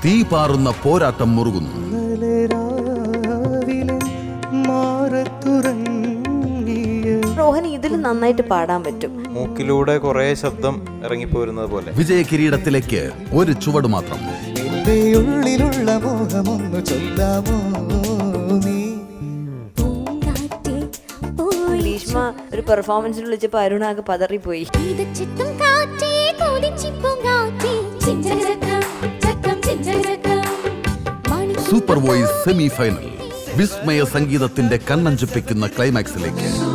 തീ പാറുന്ന പോരാട്ടം മുറുകുന്നു ഇന്നലെ രാവിലെ മാറത്തുറങ്ങിയ റോഹൻ ഇതിൽ നന്നായിട്ട് പാടാൻ പറ്റും മൂക്കിലൂടെ കുറേ ശബ്ദം ഇറങ്ങിപ്പോരുന്നത് പോലെ വിജയ കിരീടത്തിലേക്ക് ഒരു ചുവട് മാത്രം എന്റെ ഉള്ളിലുള്ള മോഹമൊന്നു ചൊല്ലാമോ നീ പൂങ്കാറ്റേ പോയി ഭീഷ്മ ഒരു പെർഫോമൻസിൽ വിളിച്ചപ്പോ അരുണാകെ പതറിപ്പോയി ഇതച്ചിത്തും കാറ്റേ കൊതിച്ചിപ്പും കാറ്റേ ചിഞ്ചരക്കം ചക്കം ചിഞ്ചരക്കം സൂപ്പർ വോയിസ് സെമി ഫൈനൽ വിസ്മയ സംഗീതത്തിന്റെ കണ്ണഞ്ചിപ്പിക്കുന്ന ക്ലൈമാക്സിലേക്ക്